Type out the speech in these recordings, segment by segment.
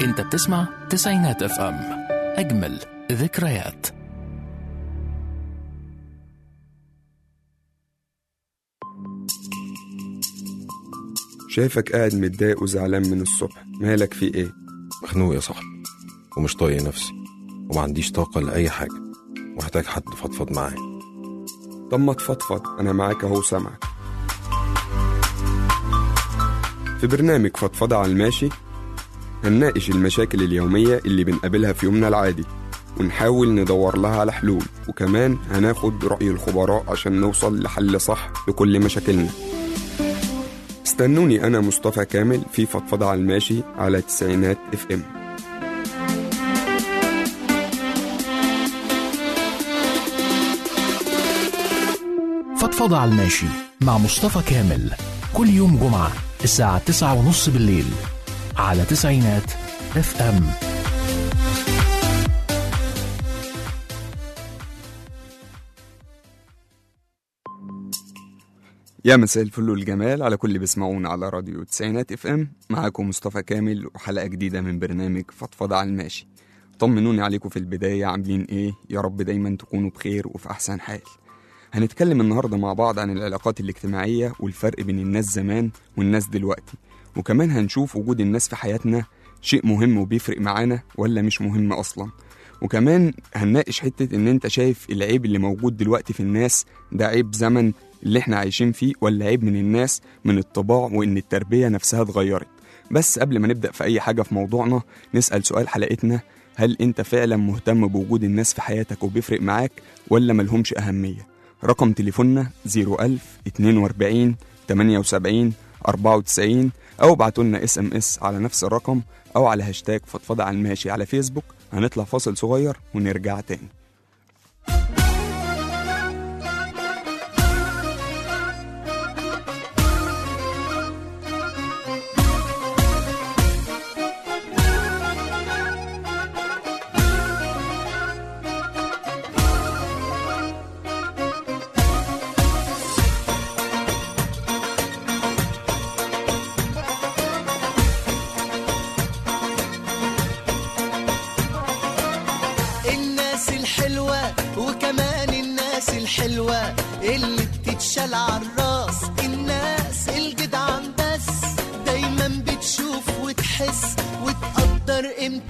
انت بتسمع تسعينات اف ام اجمل ذكريات شايفك قاعد متضايق وزعلان من الصبح مالك في ايه مخنوق يا صاحبي ومش طايق نفسي وما عنديش طاقة لأي حاجة ومحتاج حد فضفض معاه طب ما تفضفض انا معاك اهو سامعك في برنامج فضفضة على الماشي هنناقش المشاكل اليومية اللي بنقابلها في يومنا العادي ونحاول ندور لها على حلول وكمان هناخد رأي الخبراء عشان نوصل لحل صح لكل مشاكلنا استنوني أنا مصطفى كامل في فضفضة على الماشي على تسعينات اف ام فضفضة على الماشي مع مصطفى كامل كل يوم جمعة الساعة تسعة ونص بالليل على تسعينات اف ام يا مساء الفل والجمال على كل اللي بيسمعونا على راديو تسعينات اف ام معاكم مصطفى كامل وحلقة جديدة من برنامج فضفضة على الماشي طمنوني عليكم في البداية عاملين ايه يا رب دايما تكونوا بخير وفي احسن حال هنتكلم النهاردة مع بعض عن العلاقات الاجتماعية والفرق بين الناس زمان والناس دلوقتي وكمان هنشوف وجود الناس في حياتنا شيء مهم وبيفرق معانا ولا مش مهم أصلا وكمان هنناقش حتة إن أنت شايف العيب اللي موجود دلوقتي في الناس ده عيب زمن اللي احنا عايشين فيه ولا عيب من الناس من الطباع وإن التربية نفسها اتغيرت بس قبل ما نبدأ في أي حاجة في موضوعنا نسأل سؤال حلقتنا هل أنت فعلا مهتم بوجود الناس في حياتك وبيفرق معاك ولا ملهمش أهمية رقم تليفوننا 01000 42 78 94 أو ابعتوا لنا اس ام اس على نفس الرقم أو على هاشتاج فضفضة على الماشي على فيسبوك هنطلع فاصل صغير ونرجع تاني الناس الحلوة وكمان الناس الحلوة اللي بتتشال عالراس الناس الجدعان بس دايما بتشوف وتحس وتقدر قيمة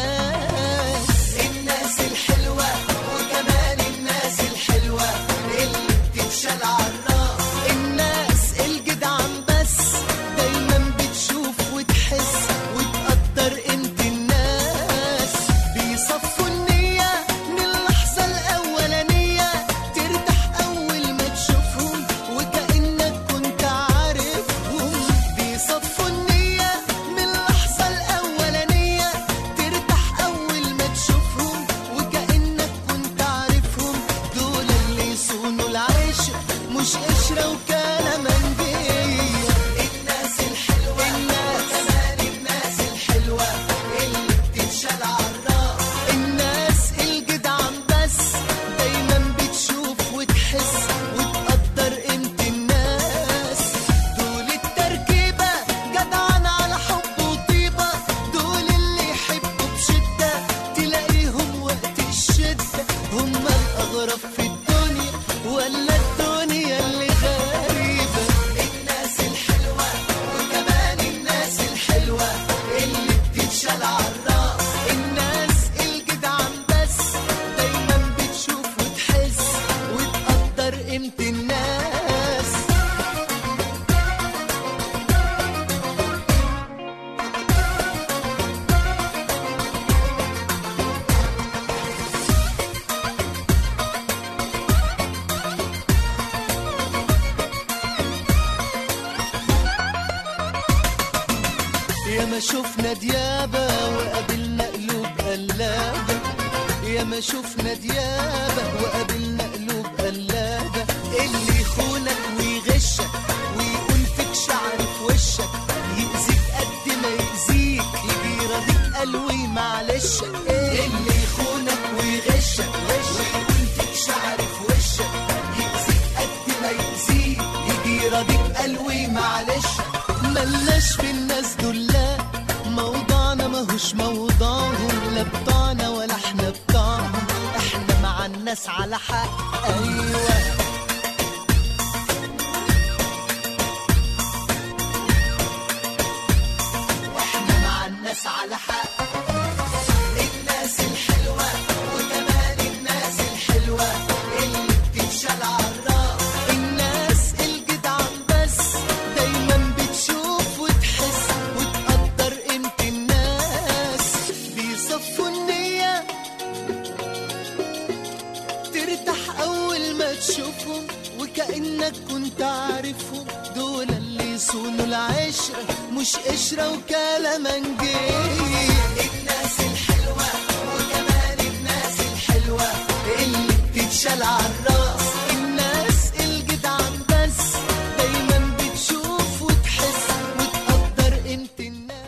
الناس الناس الحلوة وكمان الناس الحلوة اللي بتتشال عالراس الناس الجدعان بس دايما بتشوف وتحس وتقدر قيمة الناس بيصفوا النية من اللحظة الأولانية ترتاح أول ما تشوفهم وكأنك كنت عارفهم بيصفوا النية من اللحظة الأولانية ترتاح أول ما تشوفهم وكأنك كنت عارفهم دول اللي يصونوا العشرة مش قشرة وكلامنجية الناس الحلوة الناس كمان الناس الحلوة اللي بتتشال عالراس الناس الجدعان بس دايما بتشوف وتحس وتقدر قيمة الناس دول التركيبة جدعان على حب وطيبة دول اللي يحبوا بشدة تلاقيهم وقت الشدة هم الأغرب في الدنيا ولا الدنيا اللي غريبة الناس الحلوة وكمان الناس الحلوة اللي بتتشال عالراس الناس الجدعان بس دايما بتشوف وتحس وتقدر قيمة الناس يا ما شفنا ديابة وقابلنا قلوب قلابة يا ما شفنا ديابة وقابلنا قلوب قلابة اللي يخونك ويغشك ويقول فيك شعر في وشك يأذيك قد ما يأذيك يجي يراضيك قلوي معلش اللي يخونك ويغشك ويقول فيك شعر في وشك يأذيك قد ما يأذيك يجي يراضيك قلوي معلش ملناش في الناس دول لا موضوعنا ماهوش موضوع الناس على حق ايوه واحنا مع الناس على حق الناس الحلوة وكمان الناس الحلوة اللي بتتشال عالراس الناس الجدعان بس دايما بتشوف وتحس وتقدر قيمة الناس بيصفوا النية ترتاح أول ما تشوفهم وكأنك كنت عارفهم دول اللي يصونوا العشرة مش قشرة وكلامنجية الناس الحلوة وكمان الناس الحلوة اللي بتتشال عالراس الناس الجدعان بس دايما بتشوف وتحس وتقدر قيمة الناس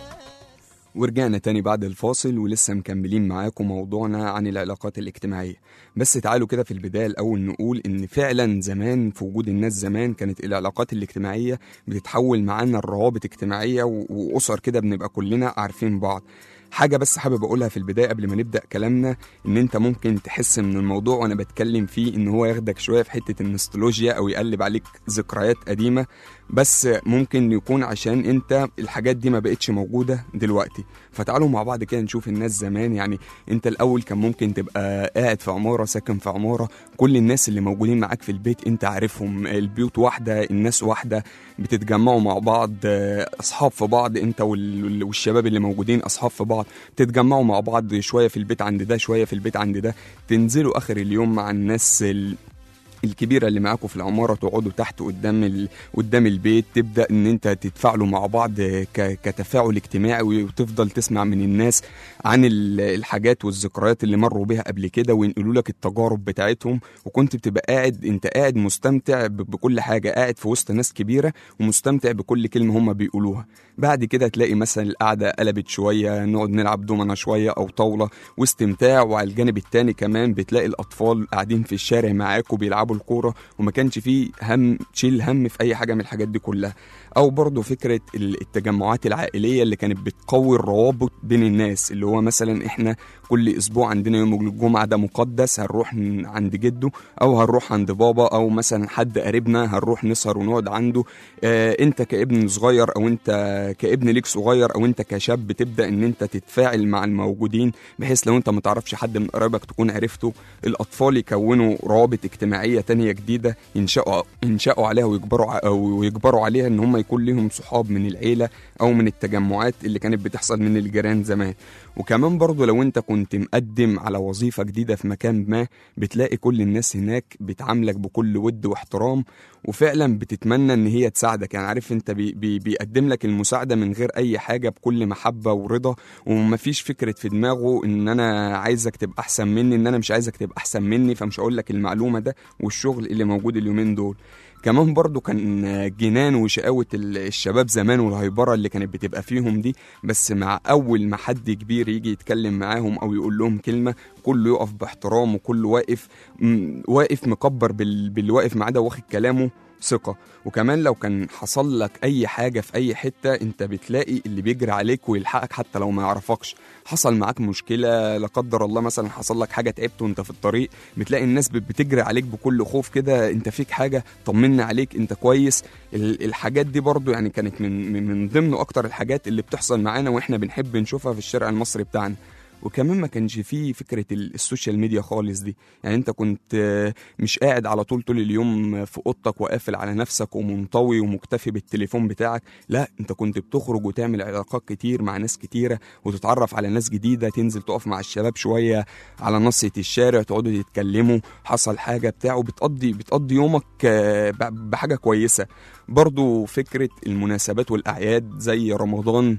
ورجعنا تاني بعد الفاصل ولسه مكملين معاكم موضوعنا عن العلاقات الاجتماعية بس تعالوا كده في البداية الأول نقول إن فعلا زمان في وجود الناس زمان كانت العلاقات الاجتماعية بتتحول معانا لروابط اجتماعية و- وأسر كده بنبقى كلنا عارفين بعض حاجة بس حابب أقولها في البداية قبل ما نبدأ كلامنا إن أنت ممكن تحس من الموضوع وأنا بتكلم فيه إن هو ياخدك شوية في حتة النوستولوجيا أو يقلب عليك ذكريات قديمة بس ممكن يكون عشان أنت الحاجات دي ما بقتش موجودة دلوقتي فتعالوا مع بعض كده نشوف الناس زمان يعني أنت الأول كان ممكن تبقى قاعد في عمارة ساكن في عمارة كل الناس اللي موجودين معاك في البيت أنت عارفهم البيوت واحدة الناس واحدة بتتجمعوا مع بعض آه، أصحاب في بعض أنت وال- والشباب اللي موجودين أصحاب في بعض تتجمعوا مع بعض شويه في البيت عند ده شويه في البيت عند ده تنزلوا اخر اليوم مع الناس ال... الكبيرة اللي معاكم في العمارة تقعدوا تحت قدام ال... قدام البيت تبدأ إن أنت تتفاعلوا مع بعض ك... كتفاعل اجتماعي وتفضل تسمع من الناس عن ال- الحاجات والذكريات اللي مروا بيها قبل كده وينقلوا لك التجارب بتاعتهم وكنت بتبقى قاعد أنت قاعد مستمتع ب... بكل حاجة قاعد في وسط ناس كبيرة ومستمتع بكل كلمة هم بيقولوها بعد كده تلاقي مثلا القعدة قلبت شوية نقعد نلعب دومنا شوية أو طاولة واستمتاع وعلى الجانب التاني كمان بتلاقي الأطفال قاعدين في الشارع معاك وبيلعبوا الكورة وما كانش فيه هم تشيل هم في أي حاجة من الحاجات دي كلها أو برضه فكرة ال- التجمعات العائلية اللي كانت بتقوي الروابط بين الناس اللي هو مثلا إحنا كل أسبوع عندنا يوم الجمعة ده مقدس هنروح ن- عند جده أو هنروح عند بابا أو مثلا حد قريبنا هنروح نسهر ونقعد عنده آه أنت كابن صغير أو أنت كابن ليك صغير أو أنت كشاب تبدأ إن أنت تتفاعل مع الموجودين بحيث لو أنت متعرفش حد من قرايبك تكون عرفته الأطفال يكونوا روابط اجتماعية تانية جديدة ينشأوا ينشأوا عليها ويكبروا ع- أو ويكبروا عليها إن هم يكون لهم صحاب من العيلة أو من التجمعات اللي كانت بتحصل من الجيران زمان وكمان برضو لو أنت كنت مقدم على وظيفة جديدة في مكان ما بتلاقي كل الناس هناك بتعاملك بكل ود واحترام وفعلا بتتمنى ان هي تساعدك يعني عارف انت بي بي بيقدم لك المساعده من غير اي حاجه بكل محبه ورضا ومفيش فكره في دماغه ان انا عايزك تبقى احسن مني ان انا مش عايزك تبقى احسن مني فمش هقول لك المعلومه ده والشغل اللي موجود اليومين دول كمان برضو كان جنان وشقاوة ال- الشباب زمان والهيبرة اللي كانت بتبقى فيهم دي بس مع أول ما حد كبير يجي يتكلم معاهم أو يقول لهم كلمة كله يقف باحترام وكله واقف م- واقف مكبر بال- باللي واقف معاه ده واخد كلامه ثقة وكمان لو كان حصل لك أي حاجة في أي حتة أنت بتلاقي اللي بيجري عليك ويلحقك حتى لو ما يعرفكش حصل معاك مشكلة لا قدر الله مثلا حصل لك حاجة تعبت وأنت في الطريق بتلاقي الناس بت- بتجري عليك بكل خوف كده أنت فيك حاجة طمنا عليك أنت كويس ال- الحاجات دي برضو يعني كانت من من- من ضمن أكتر الحاجات اللي بتحصل معانا وإحنا بنحب نشوفها في الشارع المصري بتاعنا وكمان ما كانش فيه فكرة ال- السوشيال ميديا خالص دي يعني انت كنت آه، مش قاعد على طول طول اليوم في اوضتك وقافل على نفسك ومنطوي ومكتفي بالتليفون بتاعك لا انت كنت بتخرج وتعمل علاقات كتير مع ناس كتيرة وتتعرف على ناس جديدة تنزل تقف مع الشباب شوية على نصية الشارع تقعدوا تتكلموا حصل حاجة بتاع وبتقضي بتقضي يومك آه، ب- بحاجة كويسة برضو فكرة المناسبات والأعياد زي رمضان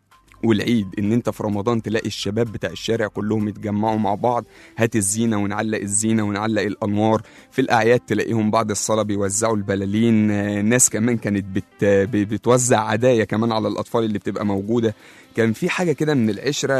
والعيد ان انت في رمضان تلاقي الشباب بتاع الشارع كلهم يتجمعوا مع بعض هات الزينه ونعلق الزينه ونعلق الانوار في الاعياد تلاقيهم بعد الصلاه بيوزعوا البلالين آه، ناس كمان كانت بت ب- بتوزع عدايا كمان على الاطفال اللي بتبقى موجوده كان في حاجه كده من العشره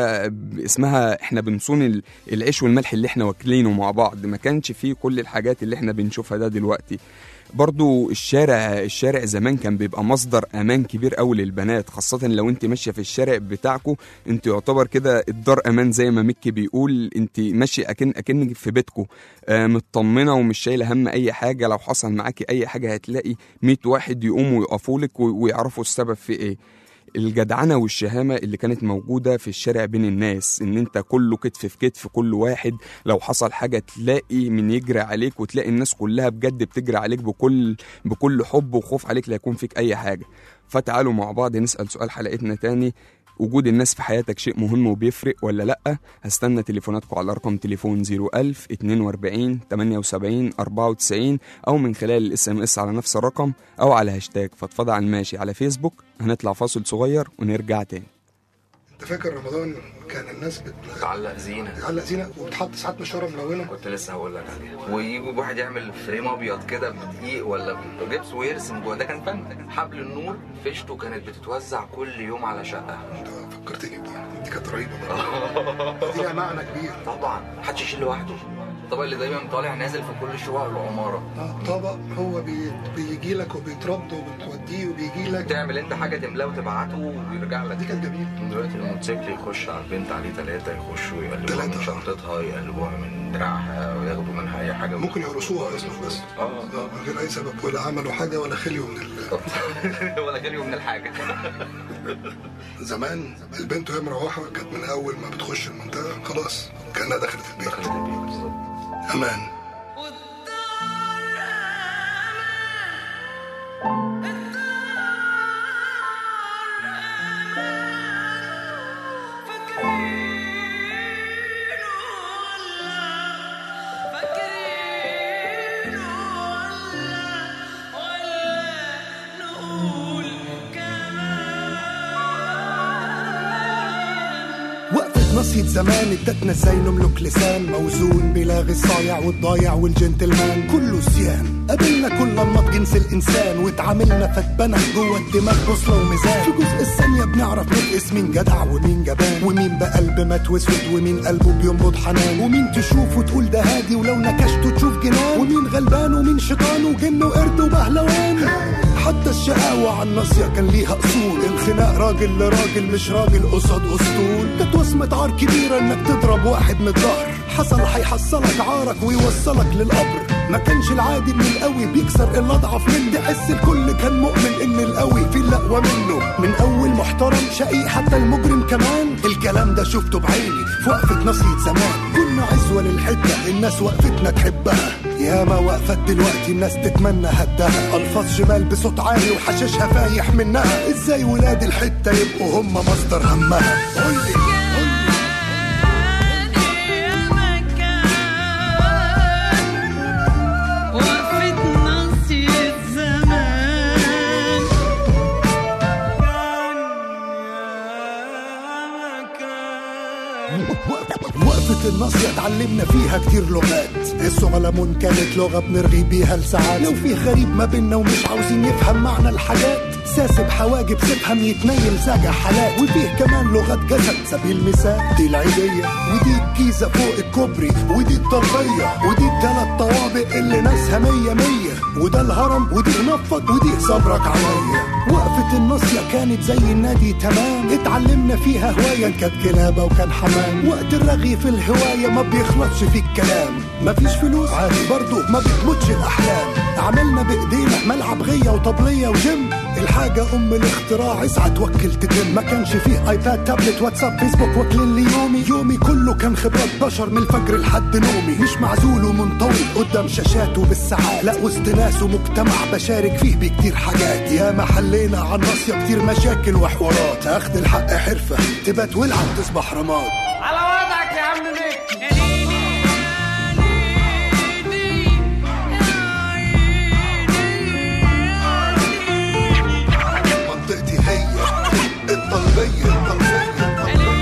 اسمها احنا بنصون ال- العيش والملح اللي احنا واكلينه مع بعض ما كانش فيه كل الحاجات اللي احنا بنشوفها ده دلوقتي برضو الشارع الشارع زمان كان بيبقى مصدر امان كبير قوي للبنات خاصه لو انت ماشيه في الشارع بتاعكو انت يعتبر كده الدار امان زي ما مكي بيقول انت ماشيه اكن اكنك في بيتكو آه مطمنه ومش شايله هم اي حاجه لو حصل معاكي اي حاجه هتلاقي 100 واحد يقوموا يقفوا لك ويعرفوا السبب في ايه الجدعنة والشهامة اللي كانت موجودة في الشارع بين الناس ان انت كله كتف في كتف كل واحد لو حصل حاجة تلاقي من يجري عليك وتلاقي الناس كلها بجد بتجري عليك بكل بكل حب وخوف عليك لا يكون فيك اي حاجة فتعالوا مع بعض نسأل سؤال حلقتنا تاني وجود الناس في حياتك شيء مهم وبيفرق ولا لأ هستنى تليفوناتكم على رقم تليفون 01000 42 78 94 أو من خلال الاس ام اس على نفس الرقم أو على هاشتاج فضفضة على الماشي على فيسبوك هنطلع فاصل صغير ونرجع تاني انت فاكر رمضان كان الناس بت- تعلق زينه بتعلق زينه وبتحط ساعات مشوره ملونه كنت لسه هقول لك عليها ويجي واحد يعمل فريم ابيض كده بدقيق ولا بجبس ويرسم جوه ده كان فن حبل النور فيشته كانت بتتوزع كل يوم على شقه انت فكرتني بدي دي كانت رهيبه برضه دي لها معنى كبير طبعا محدش يشيل لوحده الطبق اللي دايما طالع نازل في كل شقق العماره اه طبق هو بي... بيجي لك وبيترد وبتوديه وبيجي لك تعمل انت حاجه تملاه وتبعته ويرجع لك دي كانت جميله دلوقتي الموتوسيكل يخش على البنت عليه ثلاثة يخشوا يقلبوها تلاتة. من شنطتها يقلبوها من دراعها وياخدوا منها أي حاجة ممكن يرقصوها اصلا بس اه اه من غير اي سبب ولا عملوا حاجه ولا خليوا من ال... ولا كان يوم من الحاجة زمان البنت وهي مروحه كانت من اول ما بتخش المنطقه خلاص كانها دخلت البيت دخلت البيت بالظبط امان وقفة نصية زمان ادتنا ازاي نملك لسان موزون بلاغي الصايع والضايع والجنتلمان كله سيان قابلنا كل انماط جنس الانسان واتعاملنا فتبنى جوه الدماغ بوصله وميزان في جزء الثانيه بنعرف نقيس مين جدع ومين جبان ومين بقلب مات واسود ومين قلبه بينبض حنان ومين تشوف وتقول ده هادي ولو نكشته تشوف جنان ومين غلبان ومين شيطان وجن وقرد وبهلوان حتى الشقاوة على الناصية كان ليها أصول الخناق راجل لراجل مش راجل قصاد أسطول كانت وصمة عار كبيرة إنك تضرب واحد من الظهر حصل هيحصلك عارك ويوصلك للقبر ما كانش العادي ان القوي بيكسر اللي اضعف منه تحس الكل كان مؤمن ان القوي في الاقوى منه من اول محترم شقيق حتى المجرم كمان الكلام ده شفته بعيني في وقفة نصية زمان كنا عزوة للحتة الناس وقفتنا تحبها ياما وقفت دلوقتي الناس تتمنى هدها الفاظ شمال بصوت عالي وحشاشها فايح منها ازاي ولاد الحتة يبقوا هم مصدر همها قولي قولي وقفة نصية زمان وقفة الناصية اتعلمنا فيها كتير لغات الصغلمون كانت لغة بنرغي بيها لساعات لو في غريب ما بينا ومش عاوزين يفهم معنى الحاجات ساسب حواجب سيبهم يتنيل ساجع حالات وفيه كمان لغات جسد سبيل المثال دي العيدية ودي الجيزة فوق الكوبري ودي الطلبية ودي التلات طوابق اللي ناسها مية مية وده الهرم ودي نفض ودي صبرك عليا وقفة الناصية كانت زي النادي تمام اتعلمنا فيها هواية إن كانت كلابة وكان حمام وقت الرغي في الهواية ما بيخلصش في الكلام مفيش فلوس عادي برضو ما بتموتش الأحلام عملنا بإيدينا ملعب غية وطبلية وجيم الحاجة أم الاختراع اسعى توكل تتم ما كانش فيه ايباد تابلت واتساب فيسبوك واكلين لي يومي يومي كله كان خبرات بشر من الفجر لحد نومي مش معزول ومنطوي قدام شاشاته بالساعات لا وسط ناس ومجتمع بشارك فيه بكتير حاجات يا ما حلينا عن ناصية كتير مشاكل وحوارات اخد الحق حرفة تبات ولعب تصبح رماد على وضعك يا عم ميك منطقتي هي الطلبية الطلبية الطلبية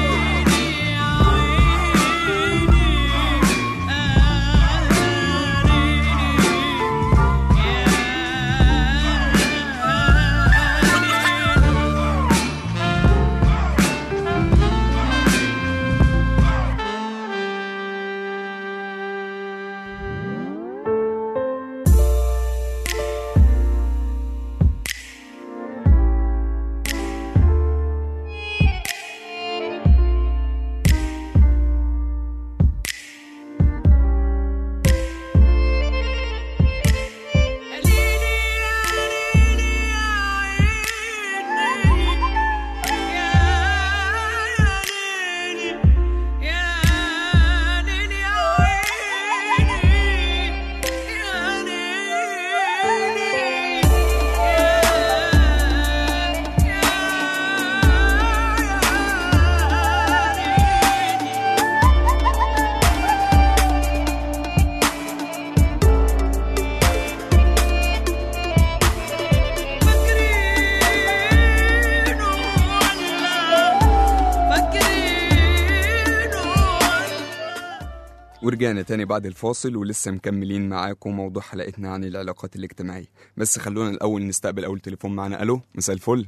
ورجعنا تاني بعد الفاصل ولسه مكملين معاكم موضوع حلقتنا عن العلاقات الاجتماعية بس خلونا الأول نستقبل أول تليفون معنا ألو مساء الفل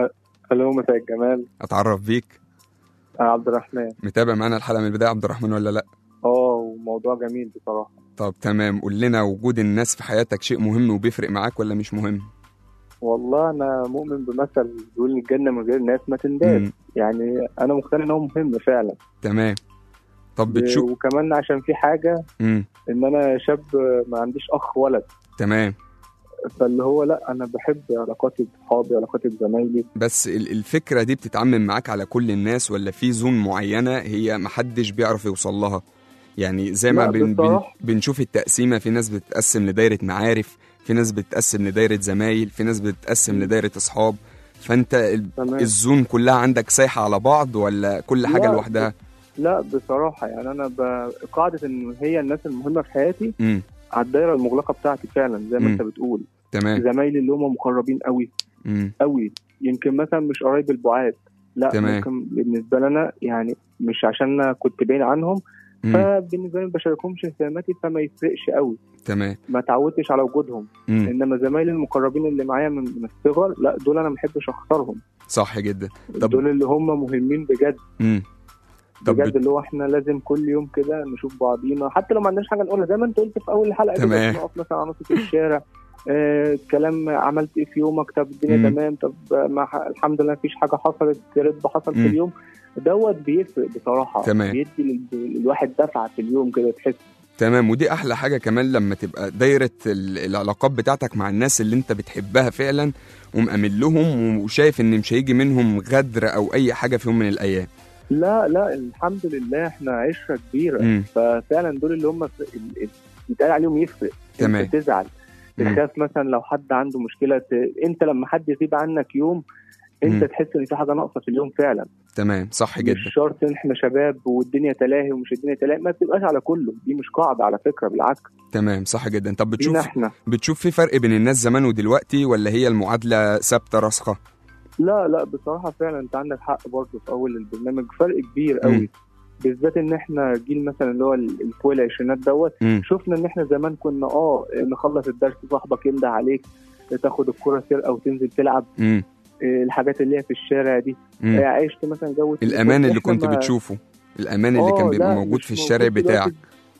الو مساء الجمال أتعرف بيك انا عبد الرحمن متابع معانا الحلقة من البداية عبد الرحمن ولا لأ اه وموضوع جميل بصراحه طب تمام قول لنا وجود الناس في حياتك شيء مهم وبيفرق معاك ولا مش مهم والله انا مؤمن بمثل بيقول إن الجنه من غير ناس ما تنداس مم. يعني انا مقتنع ان هو مهم فعلا تمام طب بتشوف وكمان عشان في حاجه مم. ان انا شاب ما عنديش اخ ولد تمام فاللي هو لا انا بحب علاقاتي بصحابي علاقاتي بزمايلي بس ال- الفكرة دي بتتعمم معاك على كل الناس ولا في زون معينة هي محدش بيعرف يوصل لها يعني زي ما لا، بن بن بصراحة. بنشوف التقسيمة في ناس بتتقسم لدايرة معارف في ناس بتتقسم لدايرة زمايل في ناس بتتقسم لدايرة أصحاب فأنت ال- تمام الزون كلها عندك سايحة على بعض ولا كل حاجة لا، لوحدها لا بصراحه يعني انا ب... قاعده ان هي الناس المهمه في حياتي امم على الدايره المغلقه بتاعتي فعلا زي ما مم. انت بتقول تمام زمايلي اللي هم مقربين قوي امم قوي يمكن مثلا مش قريب البعاد لا تمام. ممكن بالنسبه لنا يعني مش عشان انا كنت بعيد عنهم مم. فبالنسبه لي ما بشاركهمش اهتماماتي فما يفرقش قوي تمام ما اتعودتش على وجودهم مم. انما زمايلي المقربين اللي معايا من من الصغر لا دول انا ما بحبش اخسرهم صح جدا طب- دول اللي هم مهمين بجد امم طب بجد بت- اللي هو احنا لازم كل يوم كده نشوف بعضينا حتى لو ما عندناش حاجه نقولها زي ما انت قلت في اول الحلقه كده تمام. نقف مثلا على نص الشارع آه كلام عملت ايه في يومك طب الدنيا مم. تمام طب آه، ما ح- الحمد لله مفيش حاجه حصلت رد حصل مم. في اليوم دوت بيفرق بصراحه تمام. بيدي لل- للواحد دفعه في اليوم كده تحس تمام ودي احلى حاجه كمان لما تبقى دايره ال- العلاقات بتاعتك مع الناس اللي انت بتحبها فعلا ومأمن لهم وشايف ان مش هيجي منهم غدر او اي حاجه في يوم من الايام لا لا الحمد لله احنا عشره كبيره امم ففعلا دول اللي هم ف- ال- ال- يتقال عليهم يفرق تمام. انت تزعل مم. تخاف مثلا لو حد عنده مشكله ت... انت لما حد يغيب عنك يوم انت مم. تحس ان في حاجه ناقصه في اليوم فعلا تمام صح مش جدا شرط ان احنا شباب والدنيا تلاهي ومش الدنيا تلاهي ما بتبقاش على كله دي مش قاعده على فكره بالعكس تمام صح جدا طب فينا بتشوف احنا بتشوف في فرق بين الناس زمان ودلوقتي ولا هي المعادله ثابته راسخه لا لا بصراحه فعلا انت عندك حق برضه في اول البرنامج فرق كبير مم. قوي بالذات ان احنا جيل مثلا اللي هو ال- ال- فوق العشرينات دوت امم شفنا ان احنا زمان كنا اه نخلص الدرس صاحبك ينده عليك تاخد الكرة سرقة وتنزل تلعب امم إيه، الحاجات اللي هي في الشارع دي امم إيه، عشت مثلا جو الامان اللي إحنا كنت ما- بتشوفه الامان اللي آه، كان بيبقى لا، موجود مش في الشارع دلوقتي. بتاعك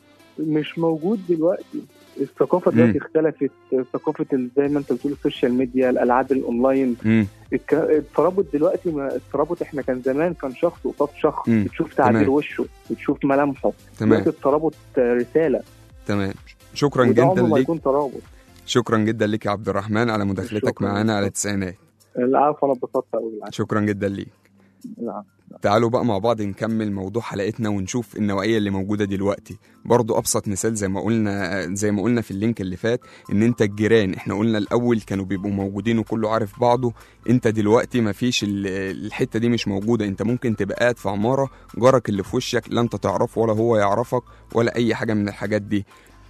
مش موجود دلوقتي الثقافة دلوقتي اختلفت ثقافة ال- زي ما انت بتقول السوشيال ميديا الألعاب الأونلاين امم الك- الترابط دلوقتي ما الترابط احنا كان زمان كان شخص قصاد شخص مم. بتشوف تعبير تمام. وشه بتشوف ملامحه تمام دلوقتي الترابط رسالة تمام شكرا وده جدا عمره ما ليك يكون ترابط شكرا جدا ليك يا عبد الرحمن على مداخلتك شكراً. معانا على التسعينات العفو انا اتبسطت قوي شكرا جدا ليك العفو تعالوا بقى مع بعض نكمل موضوع حلقتنا ونشوف النوعية اللي موجودة دلوقتي برضو أبسط مثال زي ما قلنا زي ما قلنا في اللينك اللي فات إن أنت الجيران إحنا قلنا الأول كانوا بيبقوا موجودين وكله عارف بعضه أنت دلوقتي مفيش ال- الحتة دي مش موجودة أنت ممكن تبقى قاعد في عمارة جارك اللي في وشك لا أنت تعرفه ولا هو يعرفك ولا أي حاجة من الحاجات دي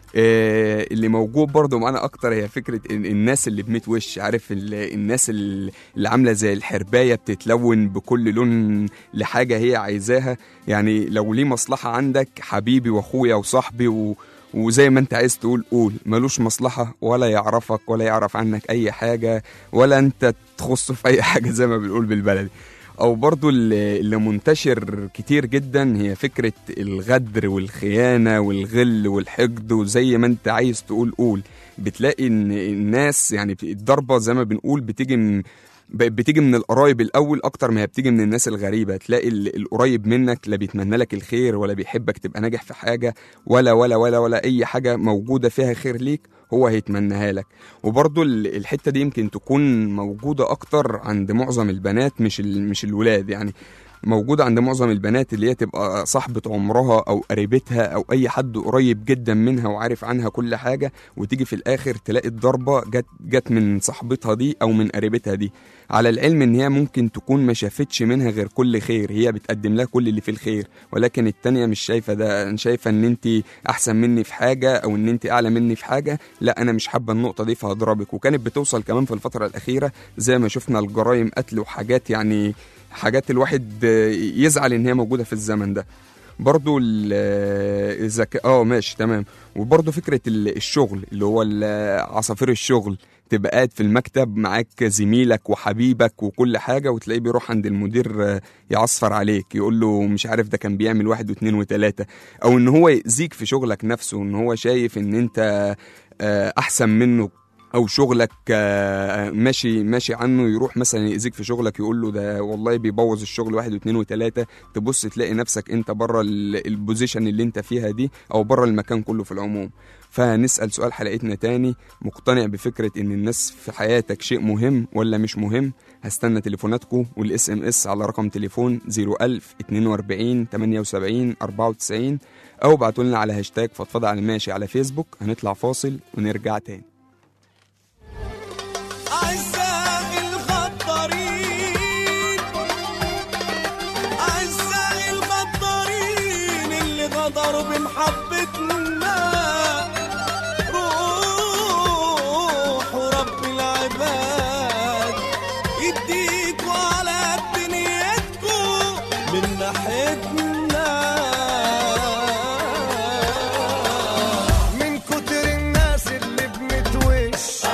آه، اللي موجود برضه معانا اكتر هي فكره إن الناس اللي بميت وش عارف ال- الناس ال- اللي عامله زي الحربايه بتتلون بكل لون لحاجه هي عايزاها يعني لو ليه مصلحه عندك حبيبي واخويا وصاحبي و وزي ما انت عايز تقول قول ملوش مصلحة ولا يعرفك ولا يعرف عنك اي حاجة ولا انت تخصه في اي حاجة زي ما بنقول بالبلدي او برضو اللي اللي منتشر كتير جدا هي فكرة الغدر والخيانة والغل والحقد وزي ما انت عايز تقول قول بتلاقي ان الناس يعني الضربة زي ما بنقول بتيجي من ب- بتيجي من القرايب الاول اكتر ما هي بتيجي من الناس الغريبه تلاقي ال- القريب منك لا بيتمنى لك الخير ولا بيحبك تبقى ناجح في حاجه ولا ولا ولا ولا اي حاجه موجوده فيها خير ليك هو هيتمناها لك وبرضو ال- الحته دي يمكن تكون موجوده اكتر عند معظم البنات مش ال- مش الولاد يعني موجودة عند معظم البنات اللي هي تبقى صاحبة عمرها أو قريبتها أو أي حد قريب جدا منها وعارف عنها كل حاجة وتيجي في الآخر تلاقي الضربة جت جت من صاحبتها دي أو من قريبتها دي على العلم إن هي ممكن تكون ما شافتش منها غير كل خير هي بتقدم لها كل اللي فيه الخير ولكن التانية مش شايفة ده أنا شايفة إن أنت أحسن مني في حاجة أو إن أنت أعلى مني في حاجة لا أنا مش حابة النقطة دي فهضربك وكانت بتوصل كمان في الفترة الأخيرة زي ما شفنا الجرائم قتل وحاجات يعني حاجات الواحد يزعل ان هي موجوده في الزمن ده برضو ال- الذكاء اه ماشي تمام وبرضو فكره ال- الشغل اللي هو ال- عصافير الشغل تبقى قاعد في المكتب معاك زميلك وحبيبك وكل حاجه وتلاقيه بيروح عند المدير آه، يعصفر عليك يقول له مش عارف ده كان بيعمل واحد واثنين وثلاثه او ان هو يأذيك في شغلك نفسه ان هو شايف ان انت آه، احسن منه او شغلك آه، ماشي ماشي عنه يروح مثلا يأذيك في شغلك يقول له ده والله بيبوظ الشغل واحد واثنين وثلاثه تبص تلاقي نفسك انت بره ال- البوزيشن اللي انت فيها دي او بره المكان كله في العموم فهنسأل سؤال حلقتنا تاني مقتنع بفكرة ان الناس في حياتك شيء مهم ولا مش مهم هستنى تليفوناتكم والاس ام اس على رقم تليفون 01000 42 78 94 او ابعتوا لنا على هاشتاج فضفضة على الماشي على فيسبوك هنطلع فاصل ونرجع تاني أعزائي الغدارين أعزائي الغدارين اللي غدروا بمحبتنا روحوا رب العباد يديكوا على دنيتكوا من ناحيتنا من كتر الناس اللي بنتوش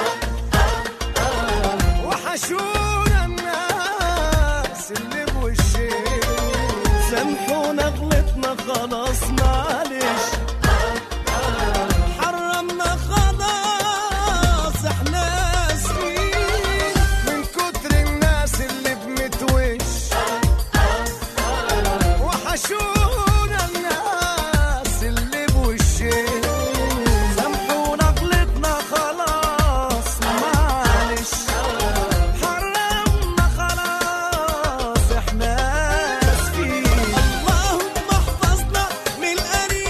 وحشونا الناس اللي بوشين سامحونا غلطنا خلاص معلش حرمنا خلاص احنا اسفين من كتر الناس اللي بنتوش وحشونا الناس اللي بوشين سامحونا غلطنا خلاص معلش حرمنا خلاص احنا اسفين اللهم احفظنا من الانياب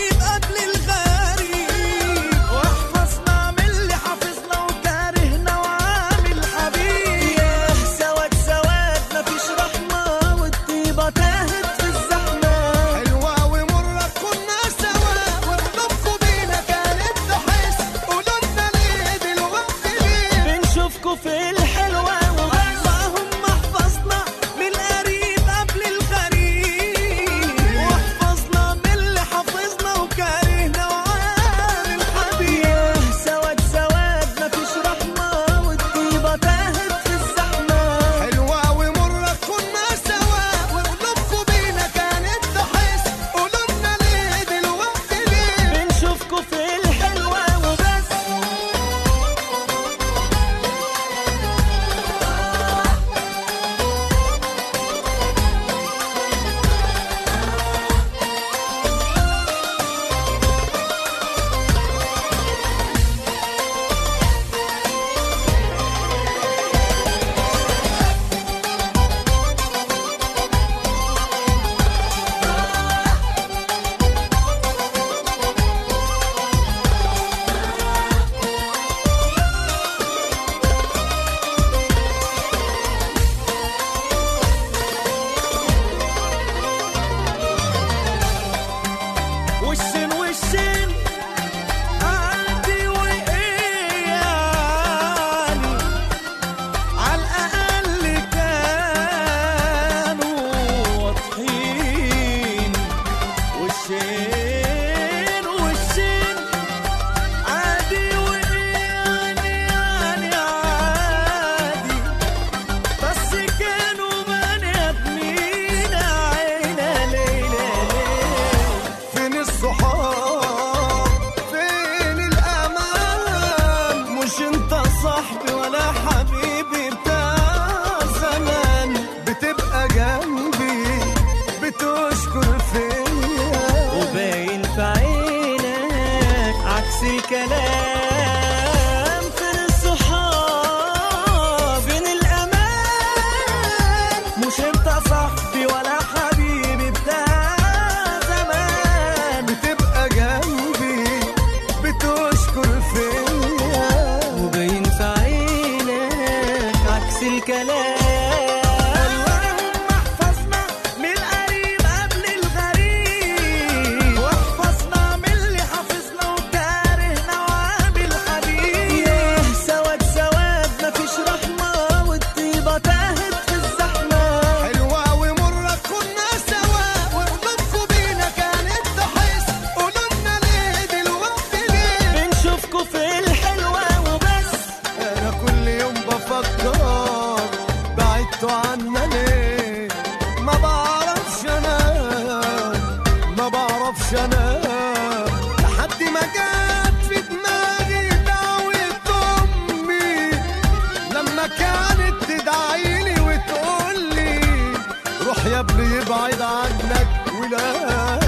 قبل يبعد عنك ولاد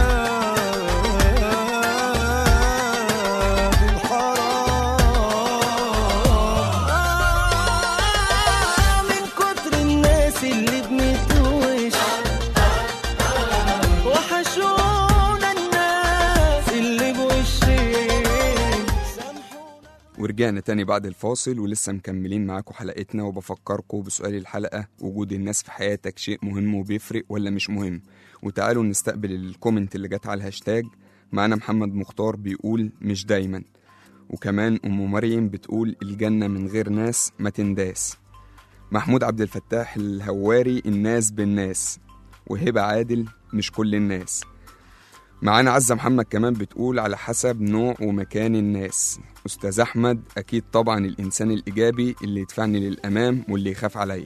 الحرام من كتر الناس اللي بنتوش وحشونا الناس اللي بوشين ورجعنا تاني بعد الفاصل ولسه مكملين معاكم حلقتنا وبفكركم بسؤال الحلقة وجود الناس في حياتك شيء مهم وبيفرق ولا مش مهم وتعالوا نستقبل الكومنت اللي جت على الهاشتاج معانا محمد مختار بيقول مش دايما وكمان أم مريم بتقول الجنة من غير ناس ما تنداس محمود عبد الفتاح الهواري الناس بالناس وهبة عادل مش كل الناس معانا عزة محمد كمان بتقول على حسب نوع ومكان الناس أستاذ أحمد أكيد طبعا الإنسان الإيجابي اللي يدفعني للأمام واللي يخاف عليا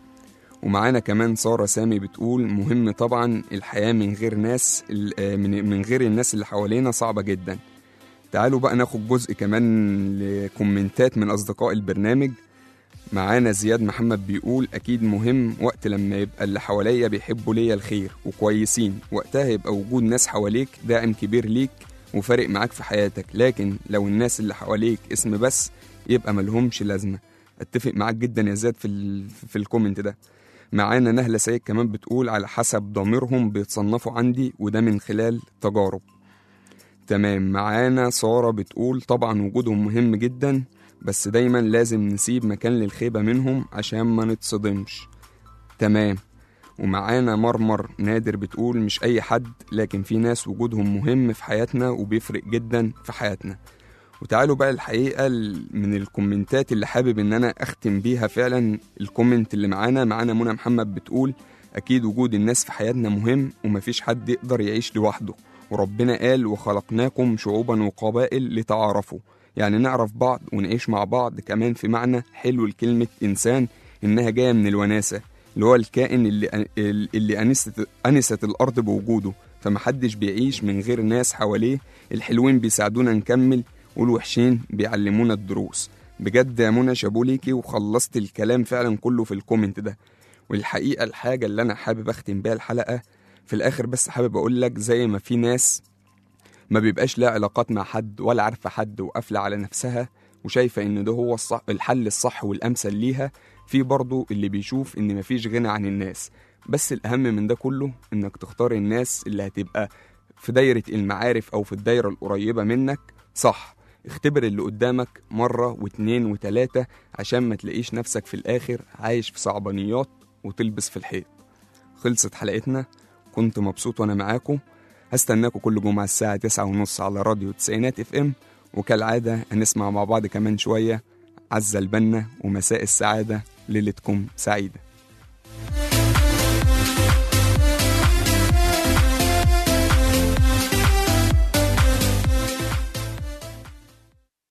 ومعانا كمان سارة سامي بتقول مهم طبعا الحياة من غير ناس ال- من من غير الناس اللي حوالينا صعبة جدا تعالوا بقى ناخد جزء كمان لكومنتات من أصدقاء البرنامج معانا زياد محمد بيقول أكيد مهم وقت لما يبقى اللي حواليا بيحبوا ليا الخير وكويسين وقتها يبقى وجود ناس حواليك داعم كبير ليك وفارق معاك في حياتك لكن لو الناس اللي حواليك اسم بس يبقى ملهمش لازمة اتفق معاك جدا يا زياد في, ال... في الكومنت ده معانا نهلة سيد كمان بتقول على حسب ضميرهم بيتصنفوا عندي وده من خلال تجارب تمام معانا سارة بتقول طبعا وجودهم مهم جدا بس دايما لازم نسيب مكان للخيبة منهم عشان ما نتصدمش تمام ومعانا مرمر نادر بتقول مش أي حد لكن في ناس وجودهم مهم في حياتنا وبيفرق جدا في حياتنا وتعالوا بقى الحقيقة ال- من الكومنتات اللي حابب إن أنا أختم بيها فعلا الكومنت اللي معانا معانا منى محمد بتقول أكيد وجود الناس في حياتنا مهم ومفيش حد يقدر يعيش لوحده وربنا قال وخلقناكم شعوبا وقبائل لتعارفوا يعني نعرف بعض ونعيش مع بعض كمان في معنى حلو لكلمة إنسان إنها جاية من الوناسة اللي هو الكائن اللي اللي أنست أنست الأرض بوجوده فمحدش بيعيش من غير ناس حواليه الحلوين بيساعدونا نكمل والوحشين بيعلمونا الدروس بجد يا منى شابوليكي وخلصت الكلام فعلا كله في الكومنت ده والحقيقة الحاجة اللي أنا حابب أختم بيها الحلقة في الآخر بس حابب أقول لك زي ما في ناس ما بيبقاش لها علاقات مع حد ولا عارفة حد وقافلة على نفسها وشايفة إن ده هو الصح الحل الصح والأمثل ليها في برضه اللي بيشوف إن مفيش غنى عن الناس بس الأهم من ده كله إنك تختار الناس اللي هتبقى في دايرة المعارف أو في الدايرة القريبة منك صح اختبر اللي قدامك مرة واتنين وتلاتة عشان ما تلاقيش نفسك في الآخر عايش في صعبانيات وتلبس في الحيط خلصت حلقتنا كنت مبسوط وأنا معاكم هستناكم كل جمعة الساعة تسعة ونص على راديو تسعينات اف ام وكالعادة هنسمع مع بعض كمان شوية عزة البنا ومساء السعادة ليلتكم سعيدة